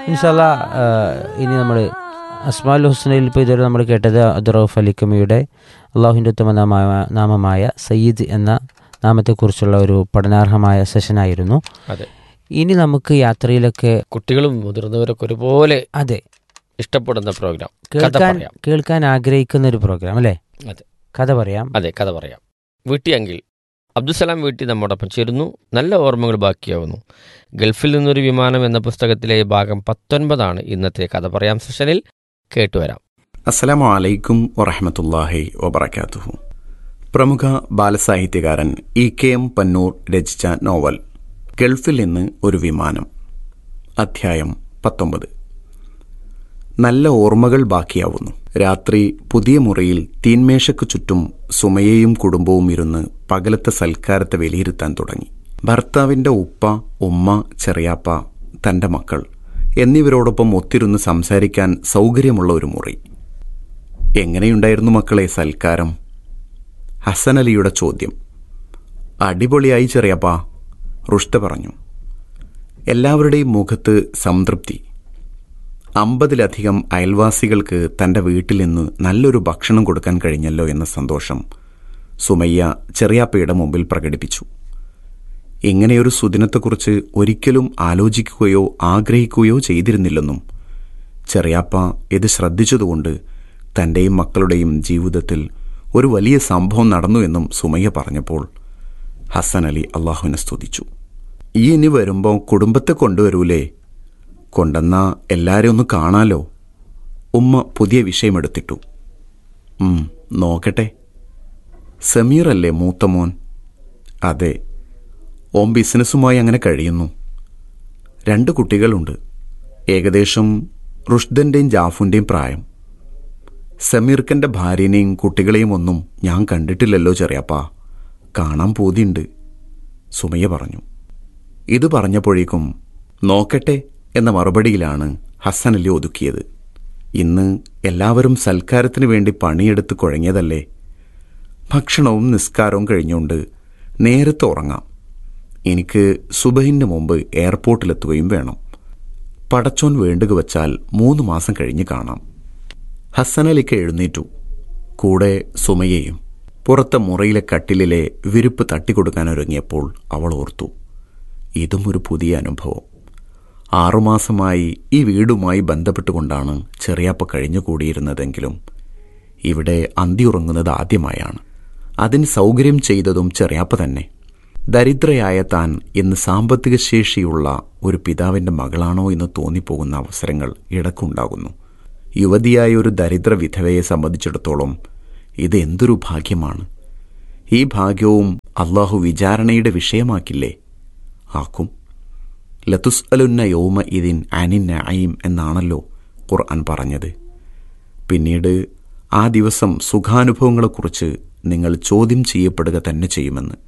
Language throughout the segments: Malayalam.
ഇൻഷാല്ല ഇനി നമ്മൾ അസ്മാൽ ഹുസ്നയിൽ ഇപ്പോൾ ഇതുവരെ നമ്മൾ കേട്ടത് അദ്റൌഫ് അലിക്കമിയുടെ അള്ളാഹുവിൻ്റെ ഉത്തമ നാമമായ നാമമായ സയ്യിദ് എന്ന നാമത്തെക്കുറിച്ചുള്ള ഒരു പഠനാർഹമായ സെഷനായിരുന്നു അതെ ഇനി നമുക്ക് യാത്രയിലൊക്കെ കുട്ടികളും മുതിർന്നവരൊക്കെ ഒരുപോലെ അതെ ഇഷ്ടപ്പെടുന്ന പ്രോഗ്രാം കഥ കേൾക്കാൻ പറയാം കേൾക്കാൻ ആഗ്രഹിക്കുന്ന ഒരു പ്രോഗ്രാം അല്ലേ അതെ. കഥ പറയാം അതെ കഥ പറയാം വീട്ടിയെങ്കിൽ അബ്ദുസലാം വീട്ടി നമ്മോടൊപ്പം ചേരുന്നു നല്ല ഓർമ്മകൾ ബാക്കിയാവുന്നു ഗൾഫിൽ നിന്നൊരു വിമാനം എന്ന പുസ്തകത്തിലെ ഭാഗം പത്തൊൻപതാണ് ഇന്നത്തെ കഥ പറയാം സെഷനിൽ കേട്ടുവരാം അസ്സലാമു അലൈക്കും വറഹമത്തല്ലാഹി വബർക്കാത്തുഹു പ്രമുഖ ബാലസാഹിത്യകാരൻ ഇ കെ എം പന്നൂർ രചിച്ച നോവൽ ഗൾഫിൽ നിന്ന് ഒരു വിമാനം അധ്യായം പത്തൊമ്പത് നല്ല ഓർമ്മകൾ ബാക്കിയാവുന്നു രാത്രി പുതിയ മുറിയിൽ തീന്മേശയ്ക്ക് ചുറ്റും സുമയെയും കുടുംബവും ഇരുന്ന് പകലത്തെ സൽക്കാരത്തെ വിലയിരുത്താൻ തുടങ്ങി ഭർത്താവിന്റെ ഉപ്പ ഉമ്മ ചെറിയാപ്പ തന്റെ മക്കൾ എന്നിവരോടൊപ്പം ഒത്തിരുന്ന് സംസാരിക്കാൻ സൗകര്യമുള്ള ഒരു മുറി എങ്ങനെയുണ്ടായിരുന്നു മക്കളെ സൽക്കാരം ഹസനലിയുടെ ചോദ്യം അടിപൊളിയായി ചെറിയപ്പാ റുഷ്ത പറഞ്ഞു എല്ലാവരുടെയും മുഖത്ത് സംതൃപ്തി അമ്പതിലധികം അയൽവാസികൾക്ക് തന്റെ വീട്ടിൽ നിന്ന് നല്ലൊരു ഭക്ഷണം കൊടുക്കാൻ കഴിഞ്ഞല്ലോ എന്ന സന്തോഷം സുമയ്യ ചെറിയാപ്പയുടെ മുമ്പിൽ പ്രകടിപ്പിച്ചു ഇങ്ങനെയൊരു സുദിനത്തെക്കുറിച്ച് ഒരിക്കലും ആലോചിക്കുകയോ ആഗ്രഹിക്കുകയോ ചെയ്തിരുന്നില്ലെന്നും ചെറിയാപ്പ ഇത് ശ്രദ്ധിച്ചതുകൊണ്ട് തന്റെയും മക്കളുടെയും ജീവിതത്തിൽ ഒരു വലിയ സംഭവം നടന്നു എന്നും സുമയ്യ പറഞ്ഞപ്പോൾ ഹസൻ അലി അള്ളാഹുവിനെ സ്തുതിച്ചു ഈ ഇനി വരുമ്പോൾ കുടുംബത്തെ കൊണ്ടുവരൂലേ കൊണ്ടെന്നാ എല്ലാരെയും ഒന്ന് കാണാലോ ഉമ്മ പുതിയ വിഷയമെടുത്തിട്ടു ഉം, നോക്കട്ടെ സമീർ അല്ലേ മൂത്ത മോൻ അതെ ഓം ബിസിനസ്സുമായി അങ്ങനെ കഴിയുന്നു രണ്ട് കുട്ടികളുണ്ട് ഏകദേശം റുഷ്ദന്റെയും ജാഫുന്റെയും പ്രായം സമീർക്കന്റെ ഭാര്യനെയും കുട്ടികളെയും ഒന്നും ഞാൻ കണ്ടിട്ടില്ലല്ലോ ചെറിയപ്പാ കാണാൻ പൂതിയുണ്ട് സുമയ്യ പറഞ്ഞു ഇത് പറഞ്ഞപ്പോഴേക്കും നോക്കട്ടെ എന്ന മറുപടിയിലാണ് ഹസൻ അലി ഒതുക്കിയത് ഇന്ന് എല്ലാവരും സൽക്കാരത്തിന് വേണ്ടി പണിയെടുത്ത് കുഴങ്ങിയതല്ലേ ഭക്ഷണവും നിസ്കാരവും കഴിഞ്ഞുകൊണ്ട് നേരത്തെ ഉറങ്ങാം എനിക്ക് സുബഹിന് മുമ്പ് എയർപോർട്ടിലെത്തുകയും വേണം പടച്ചോൻ വേണ്ടുക വച്ചാൽ മൂന്ന് മാസം കഴിഞ്ഞ് കാണാം ഹസനലിക്ക് എഴുന്നേറ്റു കൂടെ സുമയെയും പുറത്തെ മുറിയിലെ കട്ടിലിലെ വിരിപ്പ് തട്ടിക്കൊടുക്കാൻ ഒരുങ്ങിയപ്പോൾ അവൾ ഓർത്തു ഇതും ഒരു പുതിയ അനുഭവം ആറുമാസമായി ഈ വീടുമായി ബന്ധപ്പെട്ടുകൊണ്ടാണ് ചെറിയാപ്പ കഴിഞ്ഞുകൂടിയിരുന്നതെങ്കിലും ഇവിടെ അന്തിയുറങ്ങുന്നത് ആദ്യമായാണ് അതിന് സൗകര്യം ചെയ്തതും ചെറിയാപ്പ തന്നെ ദരിദ്രയായ താൻ ഇന്ന് സാമ്പത്തിക ശേഷിയുള്ള ഒരു പിതാവിന്റെ മകളാണോ എന്ന് തോന്നിപ്പോകുന്ന അവസരങ്ങൾ ഇടക്കുണ്ടാകുന്നു യുവതിയായ ഒരു ദരിദ്ര വിധവയെ സംബന്ധിച്ചിടത്തോളം ഇത് എന്തൊരു ഭാഗ്യമാണ് ഈ ഭാഗ്യവും അള്ളാഹു വിചാരണയുടെ വിഷയമാക്കില്ലേ ആക്കും ലതുസ് അലുന്ന യോമ ഇതിൻ അനിൻ നഈം എന്നാണല്ലോ ഖുർആൻ പറഞ്ഞത് പിന്നീട് ആ ദിവസം സുഖാനുഭവങ്ങളെക്കുറിച്ച് നിങ്ങൾ ചോദ്യം ചെയ്യപ്പെടുക തന്നെ ചെയ്യുമെന്ന്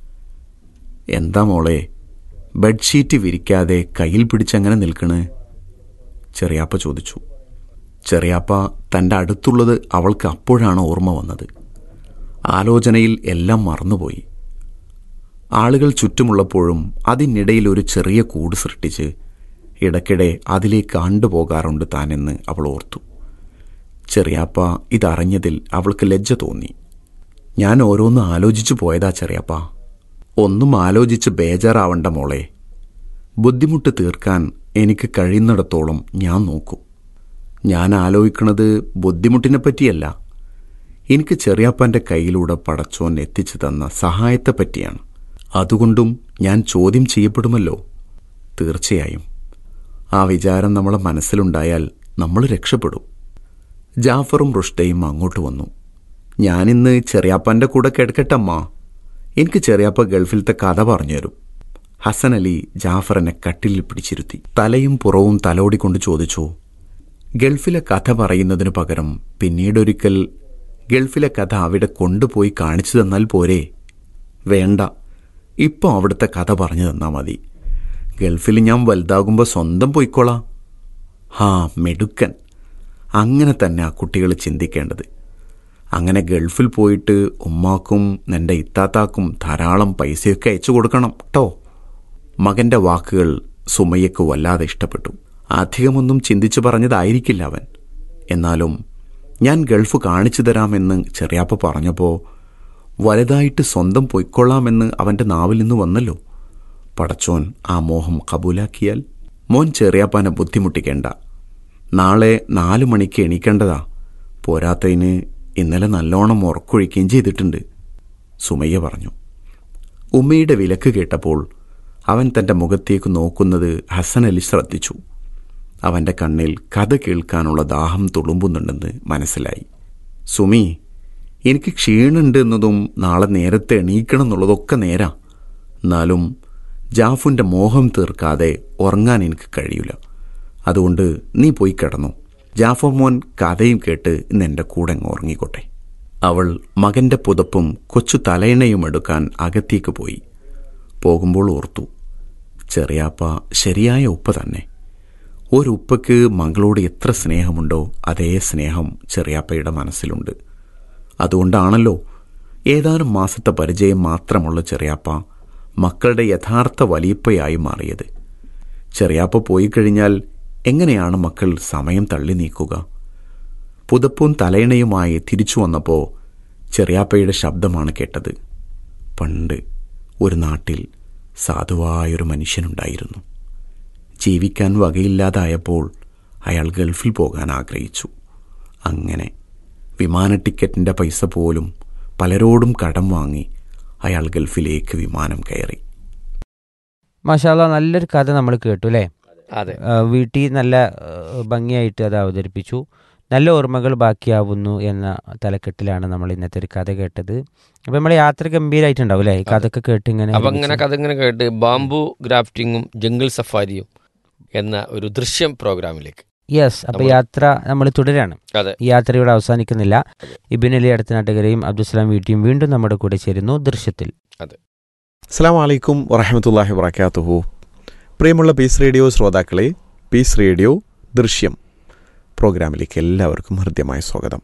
എന്താ മോളെ ബെഡ്ഷീറ്റ് വിരിക്കാതെ കയ്യിൽ പിടിച്ചങ്ങനെ നിൽക്കണ് ചെറിയാപ്പ ചോദിച്ചു ചെറിയാപ്പ തൻ്റെ അടുത്തുള്ളത് അവൾക്ക് അപ്പോഴാണ് ഓർമ്മ വന്നത് ആലോചനയിൽ എല്ലാം മറന്നുപോയി ആളുകൾ ചുറ്റുമുള്ളപ്പോഴും അതിനിടയിൽ ഒരു ചെറിയ കൂട് സൃഷ്ടിച്ച് ഇടയ്ക്കിടെ അതിലേക്ക് കണ്ടുപോകാറുണ്ട് താനെന്ന് അവൾ ഓർത്തു ചെറിയാപ്പ ഇതറിഞ്ഞതിൽ അവൾക്ക് ലജ്ജ തോന്നി ഞാൻ ഓരോന്ന് ആലോചിച്ചു പോയതാ ചെറിയാപ്പ ഒന്നും ആലോചിച്ച് ബേജാറാവണ്ട മോളെ ബുദ്ധിമുട്ട് തീർക്കാൻ എനിക്ക് കഴിയുന്നിടത്തോളം ഞാൻ നോക്കും ഞാൻ ആലോചിക്കുന്നത് ബുദ്ധിമുട്ടിനെ പറ്റിയല്ല എനിക്ക് ചെറിയാപ്പൻ്റെ കയ്യിലൂടെ പടച്ചോൻ എത്തിച്ചു തന്ന സഹായത്തെ പറ്റിയാണ് അതുകൊണ്ടും ഞാൻ ചോദ്യം ചെയ്യപ്പെടുമല്ലോ തീർച്ചയായും ആ വിചാരം നമ്മളെ മനസ്സിലുണ്ടായാൽ നമ്മൾ രക്ഷപ്പെടും ജാഫറും റുഷ്ദയും അങ്ങോട്ട് വന്നു ഞാനിന്ന് ചെറിയാപ്പൻ്റെ കൂടെ കിടക്കട്ടമ്മ എനിക്ക് ചെറിയാപ്പ ഗൾഫിലത്തെ കഥ പറഞ്ഞുതരും ഹസൻ അലി ജാഫറിനെ കട്ടിലിൽ പിടിച്ചിരുത്തി തലയും പുറവും തലോടിക്കൊണ്ട് ചോദിച്ചു ഗൾഫിലെ കഥ പറയുന്നതിനു പകരം പിന്നീടൊരിക്കൽ ഗൾഫിലെ കഥ അവിടെ കൊണ്ടുപോയി കാണിച്ചു തന്നാൽ പോരെ വേണ്ട ഇപ്പോൾ അവിടുത്തെ കഥ പറഞ്ഞു തന്നാൽ മതി ഗൾഫിൽ ഞാൻ വലുതാകുമ്പോൾ സ്വന്തം പോയിക്കോളാം ഹാ മെടുക്കൻ അങ്ങനെ തന്നെ ആ കുട്ടികൾ ചിന്തിക്കേണ്ടത് അങ്ങനെ ഗൾഫിൽ പോയിട്ട് ഉമ്മാക്കും നിന്റെ ഇത്താത്താക്കും ധാരാളം പൈസയൊക്കെ അയച്ചു കൊടുക്കണം കേട്ടോ മകന്റെ വാക്കുകൾ സുമയ്യക്ക് വല്ലാതെ ഇഷ്ടപ്പെട്ടു അധികമൊന്നും ചിന്തിച്ചു പറഞ്ഞതായിരിക്കില്ല അവൻ എന്നാലും ഞാൻ ഗൾഫ് കാണിച്ചു തരാമെന്ന് ചെറിയാപ്പ പറഞ്ഞപ്പോൾ വലുതായിട്ട് സ്വന്തം പൊയ്ക്കൊള്ളാമെന്ന് അവൻ്റെ നാവിൽ നിന്ന് വന്നല്ലോ പടച്ചോൻ ആ മോഹം കബൂലാക്കിയാൽ മോൻ ചെറിയാപ്പാനെ ബുദ്ധിമുട്ടിക്കേണ്ട നാളെ നാലു മണിക്ക് എണീക്കേണ്ടതാ പോരാത്തതിന് ഇന്നലെ നല്ലോണം ഉറക്കൊഴിക്കുകയും ചെയ്തിട്ടുണ്ട് സുമയ്യ പറഞ്ഞു ഉമ്മയുടെ വിലക്ക് കേട്ടപ്പോൾ അവൻ തൻ്റെ മുഖത്തേക്ക് നോക്കുന്നത് ഹസൻ അലി ശ്രദ്ധിച്ചു അവൻ്റെ കണ്ണിൽ കഥ കേൾക്കാനുള്ള ദാഹം തുളുമ്പുന്നുണ്ടെന്ന് മനസ്സിലായി സുമി എനിക്ക് ക്ഷീണുണ്ട് എന്നതും നാളെ നേരത്തെ എണീക്കണം എന്നുള്ളതൊക്കെ നേരാ എന്നാലും ജാഫുൻ്റെ മോഹം തീർക്കാതെ ഉറങ്ങാൻ എനിക്ക് കഴിയില്ല അതുകൊണ്ട് നീ പോയി കിടന്നു ജാഫർ മോൻ കഥയും കേട്ട് ഇന്ന് എൻ്റെ കൂടെ അങ്ങ് ഉറങ്ങിക്കോട്ടെ അവൾ മകന്റെ പുതപ്പും കൊച്ചു തലയിണയും എടുക്കാൻ അകത്തേക്ക് പോയി പോകുമ്പോൾ ഓർത്തു ചെറിയാപ്പ ശരിയായ ഉപ്പ തന്നെ ഒരു ഉപ്പയ്ക്ക് മകളോട് എത്ര സ്നേഹമുണ്ടോ അതേ സ്നേഹം ചെറിയാപ്പയുടെ മനസ്സിലുണ്ട് അതുകൊണ്ടാണല്ലോ ഏതാനും മാസത്തെ പരിചയം മാത്രമുള്ള ചെറിയാപ്പ മക്കളുടെ യഥാർത്ഥ വലിയപ്പയായി മാറിയത് ചെറിയാപ്പ പോയി കഴിഞ്ഞാൽ എങ്ങനെയാണ് മക്കൾ സമയം തള്ളി നീക്കുക പുതപ്പും തലയിണയുമായി തിരിച്ചു വന്നപ്പോൾ ചെറിയാപ്പയുടെ ശബ്ദമാണ് കേട്ടത് പണ്ട് ഒരു നാട്ടിൽ സാധുവായൊരു മനുഷ്യനുണ്ടായിരുന്നു ജീവിക്കാൻ വകയില്ലാതായപ്പോൾ അയാൾ ഗൾഫിൽ പോകാൻ ആഗ്രഹിച്ചു അങ്ങനെ വിമാന ടിക്കറ്റിൻ്റെ പൈസ പോലും പലരോടും കടം വാങ്ങി അയാൾ ഗൾഫിലേക്ക് വിമാനം കയറി മാഷാല്ല നല്ലൊരു കഥ നമ്മൾ കേട്ടു അല്ലേ അതെ ആ, വീട്ടിൽ നല്ല ആ, ഭംഗിയായിട്ട് അത് അവതരിപ്പിച്ചു നല്ല ഓർമ്മകൾ ബാക്കിയാവുന്നു എന്ന തലക്കെട്ടിലാണ് നമ്മൾ ഇന്നത്തെ ഒരു കഥ കേട്ടത് അപ്പൊ നമ്മൾ യാത്ര ഗംഭീരമായിട്ടുണ്ടാവും അല്ലേ ഈ കഥയൊക്കെ കേട്ട് ഇങ്ങനെ അപ്പൊ അങ്ങനെ കഥ ഇങ്ങനെ കേട്ട് ബാംബു ഗ്രാഫ്റ്റിങ്ങും ജംഗിൾ സഫാരിയും എന്ന ഒരു ദൃശ്യം പ്രോഗ്രാമിലേക്ക് യെസ് അപ്പൊ നമ്മൾ- യാത്ര നമ്മൾ തുടരാണ് അതെ ഈ യാത്ര ഇവിടെ അവസാനിക്കുന്നില്ല ഇബിൻ അലി അടുത്ത നാട്ടുകരെയും അബ്ദുസ്ലാം വീട്ടിയും വീണ്ടും നമ്മുടെ കൂടെ ചേരുന്നു ദൃശ്യത്തിൽ അസ്സാം വലൈക്കും വറഹമത്തല്ലാഹി വബർക്കാത്തുഹു പ്രിയമുള്ള പീസ് റേഡിയോ ശ്രോതാക്കളെ പീസ് റേഡിയോ ദൃശ്യം പ്രോഗ്രാമിലേക്ക് എല്ലാവർക്കും ഹൃദ്യമായ സ്വാഗതം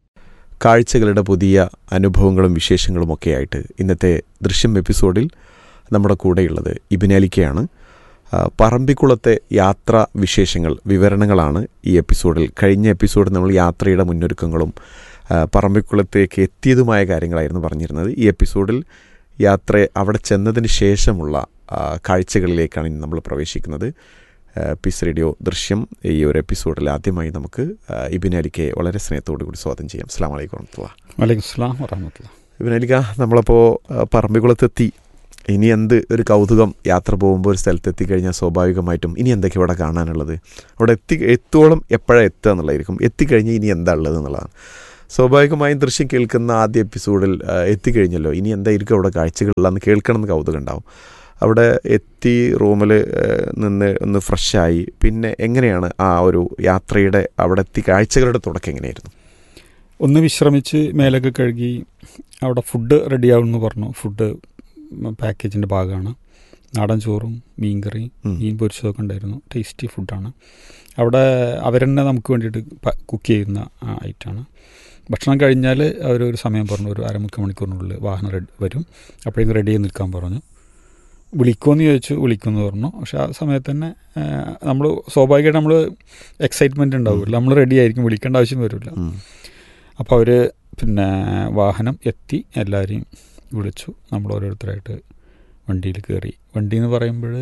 കാഴ്ചകളുടെ പുതിയ അനുഭവങ്ങളും വിശേഷങ്ങളുമൊക്കെ ആയിട്ട് ഇന്നത്തെ ദൃശ്യം എപ്പിസോഡിൽ നമ്മുടെ കൂടെയുള്ളത് ഇബിനാലിക്കയാണ് ആ, പറമ്പിക്കുളത്തെ യാത്രാ വിശേഷങ്ങൾ വിവരണങ്ങളാണ് ഈ എപ്പിസോഡിൽ കഴിഞ്ഞ എപ്പിസോഡിൽ നമ്മൾ യാത്രയുടെ മുന്നൊരുക്കങ്ങളും ആ, പറമ്പിക്കുളത്തേക്ക് എത്തിയതുമായ കാര്യങ്ങളായിരുന്നു പറഞ്ഞിരുന്നത് ഈ എപ്പിസോഡിൽ യാത്ര അവിടെ ചെന്നതിന് ശേഷമുള്ള ആ, കാഴ്ചകളിലേക്കാണ് ഇനി നമ്മൾ പ്രവേശിക്കുന്നത് ആ, പീസ് റേഡിയോ ദൃശ്യം ഈ ഒരു എപ്പിസോഡിൽ ആദ്യമായി നമുക്ക് ആ, ഇബിൻ അലിക്കെ വളരെ സ്നേഹത്തോടു കൂടി സ്വാഗതം ചെയ്യാം അസ്സാം വലൈക്കും വറഹമത്തുള്ള വലൈക്കും സ്ലാം വറഹമത്തുള്ള ഇബിൻ അലിക്ക നമ്മളപ്പോൾ പറമ്പിക്കുളത്തെത്തി ഇനി എന്ത് ഒരു കൗതുകം യാത്ര പോകുമ്പോൾ ഒരു സ്ഥലത്ത് എത്തിക്കഴിഞ്ഞാൽ സ്വാഭാവികമായിട്ടും ഇനി എന്തൊക്കെ ഇവിടെ കാണാനുള്ളത് അവിടെ എത്തി എത്തോളം എപ്പോഴാണ് എത്തുക എന്നുള്ളതായിരിക്കും എത്തിക്കഴിഞ്ഞ് ഇനി എന്താ ഉള്ളത് എന്നുള്ളതാണ് സ്വാഭാവികമായും ദൃശ്യം കേൾക്കുന്ന ആദ്യ എപ്പിസോഡിൽ ആ, എത്തിക്കഴിഞ്ഞല്ലോ ഇനി എന്തായിരിക്കും അവിടെ കാഴ്ചകളിലെന്ന് കേൾക്കണം എന്ന് കൗതുകം ഉണ്ടാവും അവിടെ എത്തി റൂമിൽ നിന്ന് ഒന്ന് ഫ്രഷായി പിന്നെ എങ്ങനെയാണ് ആ ഒരു യാത്രയുടെ അവിടെ എത്തി കാഴ്ചകളുടെ തുടക്കം എങ്ങനെയായിരുന്നു ഒന്ന് വിശ്രമിച്ച് മേലൊക്കെ കഴുകി അവിടെ ഫുഡ് റെഡിയാവുമെന്ന് പറഞ്ഞു ഫുഡ് പാക്കേജിൻ്റെ ഭാഗമാണ് നാടൻ ചോറും മീൻകറി ഉം. മീൻ പൊരിച്ചതൊക്കെ ഉണ്ടായിരുന്നു ടേസ്റ്റി ഫുഡാണ് അവിടെ അവരെന്നെ നമുക്ക് വേണ്ടിയിട്ട് കുക്ക് ചെയ്യുന്ന ഐറ്റാണ് ഭക്ഷണം കഴിഞ്ഞാൽ അവരൊരു സമയം പറഞ്ഞു ഒരു അരമുക്കാൽ മണിക്കൂറിനുള്ളിൽ വാഹനം റെഡി വരും അപ്പോഴേക്കും റെഡി ചെയ്ത് നിൽക്കാൻ പറഞ്ഞു വിളിക്കുമെന്ന് ചോദിച്ചു വിളിക്കുമെന്ന് പറഞ്ഞു പക്ഷെ ആ സമയത്ത് തന്നെ നമ്മൾ സ്വാഭാവികമായിട്ട് നമ്മൾ എക്സൈറ്റ്മെൻറ്റ് ഉണ്ടാവില്ല നമ്മൾ റെഡി ആയിരിക്കും വിളിക്കേണ്ട ആവശ്യം വരില്ല ഉം. അപ്പോൾ അവർ പിന്നെ വാഹനം എത്തി എല്ലാവരെയും വിളിച്ചു നമ്മൾ ഓരോരുത്തരായിട്ട് വണ്ടിയിൽ കയറി വണ്ടി എന്ന് പറയുമ്പോൾ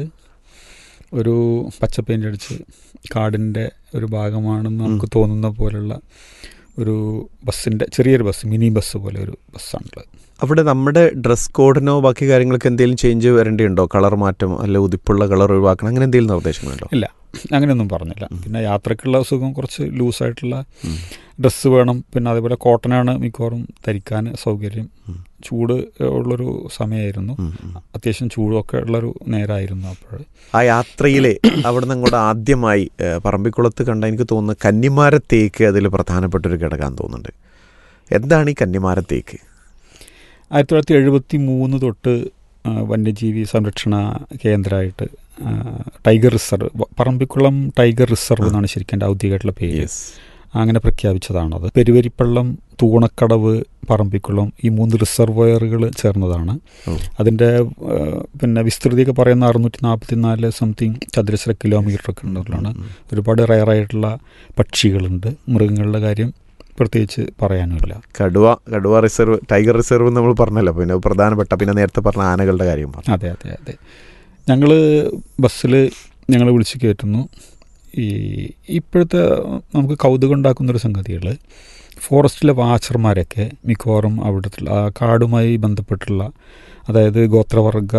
ഒരു പച്ച പെയിൻ്റ് അടിച്ച് കാടിൻ്റെ ഒരു ഭാഗമാണെന്ന് നമുക്ക് തോന്നുന്ന പോലുള്ള ഒരു ബസ്സിൻ്റെ ചെറിയൊരു ബസ് മിനി ബസ് പോലെ ഒരു ബസ്സാണുള്ളത് അവിടെ നമ്മുടെ ഡ്രസ് കോഡിനോ ബാക്കി കാര്യങ്ങൾക്ക് എന്തെങ്കിലും ചേഞ്ച് വരേണ്ടിയുണ്ടോ കളർ മാറ്റം അല്ല ഉതിപ്പുള്ള കളർ ഒഴിവാക്കണം അങ്ങനെ എന്തെങ്കിലും നിർദ്ദേശങ്ങളുണ്ടോ ഇല്ല അങ്ങനെയൊന്നും പറഞ്ഞില്ല പിന്നെ യാത്രക്കുള്ള സുഖം കുറച്ച് ലൂസായിട്ടുള്ള ഉം. ഡ്രസ്സ് വേണം പിന്നെ അതേപോലെ കോട്ടനാണ് മിക്കവാറും ധരിക്കാൻ സൗകര്യം ഉം. ചൂട് ഉള്ളൊരു സമയമായിരുന്നു ഉം, ഉം. അത്യാവശ്യം ചൂടൊക്കെ ഉള്ളൊരു നേരമായിരുന്നു അപ്പോൾ ആ യാത്രയിലെ അവിടെ നിന്ന് അങ്ങോട്ട് ആദ്യമായി ഏഹ്, പറമ്പിക്കുളത്ത് കണ്ട എനിക്ക് തോന്നുന്നു കന്നിമാര തേക്ക് അതിൽ പ്രധാനപ്പെട്ട ഒരു ഘടകം തോന്നുന്നുണ്ട് എന്താണ് ഈ കന്നിമാര തേക്ക് ആയിരത്തി തൊള്ളായിരത്തി എഴുപത്തി മൂന്ന് തൊട്ട് ആ, വന്യജീവി സംരക്ഷണ കേന്ദ്രമായിട്ട് ആ, ടൈഗർ റിസർവ് വ- പറമ്പിക്കുളം ടൈഗർ റിസർവ് എന്നാണ് ശരിക്കും എൻ്റെ ഔദ്യോഗികമായിട്ടുള്ള പേര് അങ്ങനെ പ്രഖ്യാപിച്ചതാണത് പെരുവരിപ്പള്ളം തൂണക്കടവ് പറമ്പിക്കുളം ഈ മൂന്ന് റിസർവയറുകൾ ചേർന്നതാണ് ഓ. അതിൻ്റെ ഏഹ്, പിന്നെ വിസ്തൃതിയൊക്കെ പറയുന്ന അറുന്നൂറ്റി നാൽപ്പത്തി നാല് സംതിങ് ചതുരശ്ര കിലോമീറ്റർ ഒക്കെ ഉള്ളതാണ് ഒരുപാട് റയറായിട്ടുള്ള പക്ഷികളുണ്ട് മൃഗങ്ങളുടെ കാര്യം പ്രത്യേകിച്ച് പറയാനുമില്ല കടുവ കടുവ റിസർവ് ടൈഗർ റിസർവ് നമ്മൾ പറഞ്ഞല്ലോ പിന്നെ പ്രധാനപ്പെട്ട പിന്നെ നേരത്തെ പറഞ്ഞ ആനകളുടെ കാര്യം പറഞ്ഞു അതെ അതെ അതെ ഞങ്ങൾ ബസ്സിൽ ഞങ്ങൾ വിളിച്ച് കയറ്റുന്നു ഈ ഇപ്പോഴത്തെ നമുക്ക് കൗതുകം ഉണ്ടാക്കുന്നൊരു സംഗതികൾ ഫോറസ്റ്റിലെ വാച്ചർമാരൊക്കെ മിക്കവാറും അവിടുത്തെ ആ കാടുമായി ബന്ധപ്പെട്ടുള്ള അതായത് ഗോത്രവർഗ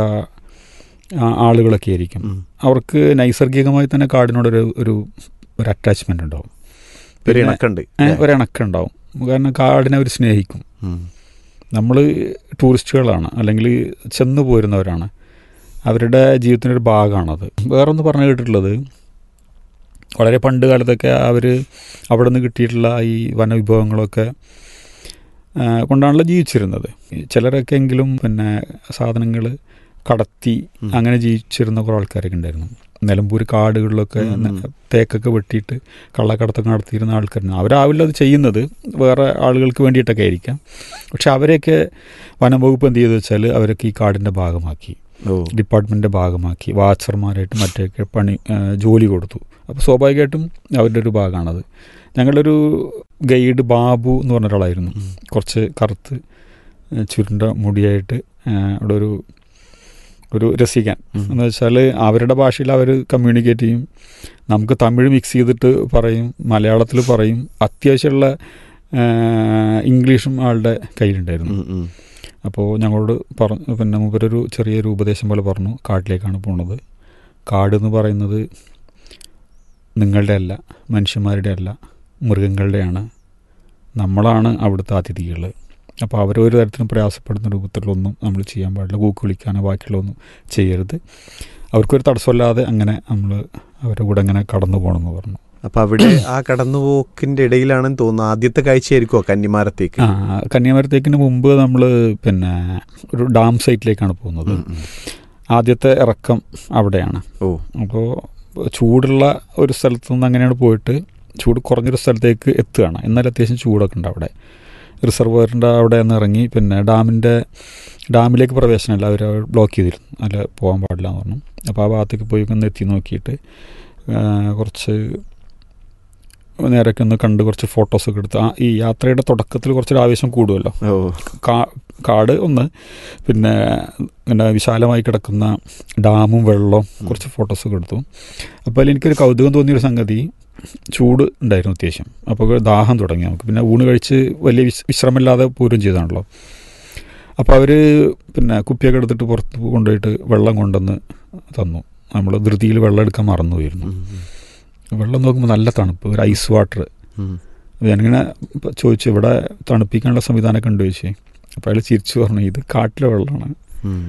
ആ, ആളുകളൊക്കെ ആയിരിക്കും ഉം. അവർക്ക് നൈസർഗികമായി തന്നെ കാടിനോടൊരു ഒരു ഒരു അറ്റാച്ച്മെൻ്റ് ഉണ്ടാവും ഒരു പിന്നെ, ഇണക്കുണ്ട് ഏ, ഒരിണക്കുണ്ടാവും കാരണം കാടിനെ അവർ സ്നേഹിക്കും ഉം. നമ്മൾ ടൂറിസ്റ്റുകളാണ് അല്ലെങ്കിൽ ചെന്നു പോരുന്നവരാണ് അവരുടെ ജീവിതത്തിൻ്റെ ഒരു ഭാഗമാണത് വേറൊന്ന് പറഞ്ഞു കേട്ടിട്ടുള്ളത് വളരെ പണ്ട് കാലത്തൊക്കെ അവർ അവിടെ നിന്ന് കിട്ടിയിട്ടുള്ള ഈ വനവിഭവങ്ങളൊക്കെ ആ, കൊണ്ടാണല്ലോ ജീവിച്ചിരുന്നത് ഈ ചിലരൊക്കെ എങ്കിലും പിന്നെ സാധനങ്ങൾ കടത്തി ഉം. അങ്ങനെ ജീവിച്ചിരുന്ന കുറേ ആൾക്കാരൊക്കെ ഉണ്ടായിരുന്നു നിലമ്പൂർ കാടുകളിലൊക്കെ ഉം, ഉം. തേക്കൊക്കെ വെട്ടിയിട്ട് കള്ളക്കടത്തൊക്കെ നടത്തിയിരുന്ന ആൾക്കാരുണ്ട് അവരാവില്ല അത് ചെയ്യുന്നത് വേറെ ആളുകൾക്ക് വേണ്ടിയിട്ടൊക്കെ ആയിരിക്കാം പക്ഷെ അവരെയൊക്കെ വനം വകുപ്പ് എന്ത് ചെയ്തു വെച്ചാൽ അവരൊക്കെ ഈ കാടിൻ്റെ ഭാഗമാക്കി ഓ ഡിപ്പാർട്ട്മെൻറ്റിൻ്റെ ഭാഗമാക്കി വാച്ചർമാരായിട്ട് മറ്റൊക്കെ പണി ആ, ജോലി കൊടുത്തു അപ്പോൾ സ്വാഭാവികമായിട്ടും അവരുടെ ഒരു ഭാഗമാണത് ഞങ്ങളൊരു ഗൈഡ് ബാബു എന്ന് പറഞ്ഞ ഒരാളായിരുന്നു ഉം. കുറച്ച് കറുത്ത് ആ, ചുരുണ്ട മുടിയായിട്ട് ആ, അവിടെ ഒരു ഒരു രസിക്കാൻ ഉം. എന്ന് വെച്ചാൽ അവരുടെ ഭാഷയിൽ അവർ കമ്മ്യൂണിക്കേറ്റ് ചെയ്യും നമുക്ക് തമിഴ് മിക്സ് ചെയ്തിട്ട് പറയും മലയാളത്തിൽ പറയും അത്യാവശ്യമുള്ള ആ, ഇംഗ്ലീഷും ആളുടെ കയ്യിലുണ്ടായിരുന്നു ഉം, ഉം. അപ്പോൾ ഞങ്ങളോട് പറഞ്ഞു പിന്നെ മൂപ്പരൊരു ചെറിയൊരു ഉപദേശം പോലെ പറഞ്ഞു കാട്ടിലേക്കാണ് പോണത് കാട് എന്ന് പറയുന്നത് നിങ്ങളുടെ അല്ല മനുഷ്യന്മാരുടെ അല്ല മൃഗങ്ങളുടെയാണ് നമ്മളാണ് അവിടുത്തെ അതിഥികൾ അപ്പോൾ അവരൊരു തരത്തിലും പ്രയാസപ്പെടുന്ന രൂപത്തിലൊന്നും നമ്മൾ ചെയ്യാൻ പാടില്ല കൂക്ക് വിളിക്കാനോ ബാക്കിയുള്ളതൊന്നും ചെയ്യരുത് അവർക്കൊരു തടസ്സമില്ലാതെ അങ്ങനെ നമ്മൾ അവരുടെ കൂടെ അങ്ങനെ കടന്നു പോകണമെന്ന് പറഞ്ഞു അപ്പൊ അവിടെ ആ കടന്നുപോക്കിന്റെ ഇടയിലാണെന്ന് തോന്നുന്നു ആദ്യത്തെ കാഴ്ചയായിരിക്കോ കന്നിമാരത്തേക്ക് ആ കന്യാമരത്തേക്കിന് മുമ്പ് നമ്മൾ പിന്നെ ഒരു ഡാം സൈറ്റിലേക്കാണ് പോകുന്നത് ഉം, ഉം. ആദ്യത്തെ ഇറക്കം അവിടെയാണ് ഓ അപ്പോൾ ചൂടുള്ള ഒരു സ്ഥലത്ത് നിന്ന് അങ്ങനെയാണ് പോയിട്ട് ചൂട് കുറഞ്ഞൊരു സ്ഥലത്തേക്ക് എത്തുകയാണ് എന്നാൽ അത്യാവശ്യം ചൂടൊക്കെ ഉണ്ട് അവിടെ റിസർവറിൻ്റെ അവിടെ നിന്ന് ഇറങ്ങി പിന്നെ ഡാമിൻ്റെ ഡാമിലേക്ക് പ്രവേശനമല്ല അവർ ബ്ലോക്ക് ചെയ്തിരുന്നു അല്ല പോകാൻ പാടില്ല എന്ന് പറഞ്ഞു അപ്പോൾ ആ ഭാഗത്തേക്ക് പോയി ഒന്ന് എത്തി നോക്കിയിട്ട് ആ, കുറച്ച് നേരൊക്കെ ഒന്ന് കണ്ട് കുറച്ച് ഫോട്ടോസൊക്കെ എടുത്ത് ആ ഈ യാത്രയുടെ തുടക്കത്തിൽ കുറച്ചൊരു ആവേശം കൂടുമല്ലോ ഓ കാ- കാട് ഒന്ന് പിന്നെ പിന്നെ വിശാലമായി കിടക്കുന്ന ഡാമും വെള്ളവും കുറച്ച് ഫോട്ടോസൊക്കെ എടുത്തു അപ്പോൾ അതിൽ എനിക്കൊരു കൗതുകം തോന്നിയൊരു സംഗതി ചൂട് ഉണ്ടായിരുന്നു അത്യാവശ്യം അപ്പോൾ ദാഹം തുടങ്ങി നമുക്ക് പിന്നെ ഊണ് കഴിച്ച് വലിയ വിശ് വിശ്രമമില്ലാതെ പൂരം ചെയ്താണല്ലോ അപ്പോൾ അവർ പിന്നെ കുപ്പിയൊക്കെ എടുത്തിട്ട് പുറത്ത് കൊണ്ടുപോയിട്ട് വെള്ളം കൊണ്ടുവന്ന് തന്നു നമ്മൾ ധൃതിയിൽ വെള്ളം എടുക്കാൻ മറന്നുപോയിരുന്നു ഉം, വെള്ളം നോക്കുമ്പോൾ നല്ല തണുപ്പ് ഒരു ഐസ് വാട്ടർ ഉം. ഞാനിങ്ങനെ ഇപ്പൊ ചോദിച്ചു ഇവിടെ തണുപ്പിക്കാനുള്ള സംവിധാനമൊക്കെ ഉണ്ട് ചോദിച്ചു അപ്പോൾ അയാൾ ചിരിച്ചു പറഞ്ഞു ഇത് കാട്ടിലെ വെള്ളമാണ് ഉം.